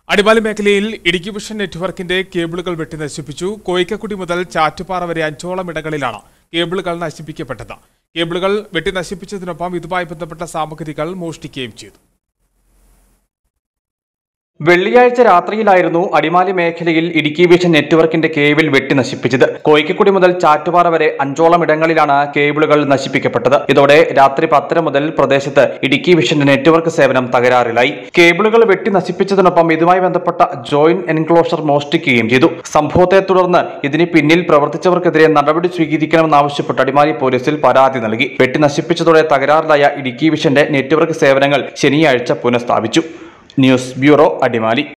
അടിമാലി മേഖലയിൽ ഇടുക്കി വിഷൻ നെറ്റ്വർക്കിന്റെ കേബിളുകൾ വെട്ടി നശിപ്പിച്ചു കോയിക്കക്കുടി മുതൽ ചാറ്റുപാറ വരെ അഞ്ചോളം ഇടങ്ങളിലാണ് കേബിളുകൾ നശിപ്പിക്കപ്പെട്ടത് കേബിളുകൾ വെട്ടി നശിപ്പിച്ചതിനൊപ്പം ഇതുമായി ബന്ധപ്പെട്ട സാമഗ്രികൾ മോഷ്ടിക്കുകയും ചെയ്തു വെള്ളിയാഴ്ച രാത്രിയിലായിരുന്നു അടിമാലി മേഖലയിൽ ഇടുക്കി വിഷൻ നെറ്റ്വർക്കിന്റെ കേബിൾ വെട്ടി നശിപ്പിച്ചത് കോയിക്കക്കുടി മുതൽ ചാറ്റുപാറ വരെ അഞ്ചോളം ഇടങ്ങളിലാണ് കേബിളുകൾ നശിപ്പിക്കപ്പെട്ടത് ഇതോടെ രാത്രി പത്തര മുതൽ പ്രദേശത്ത് ഇടുക്കി വിഷന്റെ നെറ്റ്വർക്ക് സേവനം തകരാറിലായി കേബിളുകൾ വെട്ടി നശിപ്പിച്ചതിനൊപ്പം ഇതുമായി ബന്ധപ്പെട്ട ജോയിന്റ് എൻക്ലോഷർ മോഷ്ടിക്കുകയും ചെയ്തു സംഭവത്തെ തുടർന്ന് ഇതിന് പിന്നിൽ പ്രവർത്തിച്ചവർക്കെതിരെ നടപടി സ്വീകരിക്കണമെന്നാവശ്യപ്പെട്ട് അടിമാലി പോലീസിൽ പരാതി നൽകി വെട്ടി നശിപ്പിച്ചതോടെ തകരാറിലായ ഇടുക്കി വിഷന്റെ നെറ്റ്വർക്ക് സേവനങ്ങൾ ശനിയാഴ്ച പുനഃസ്ഥാപിച്ചു ന്യൂസ് ബ്യൂറോ അടിമാലി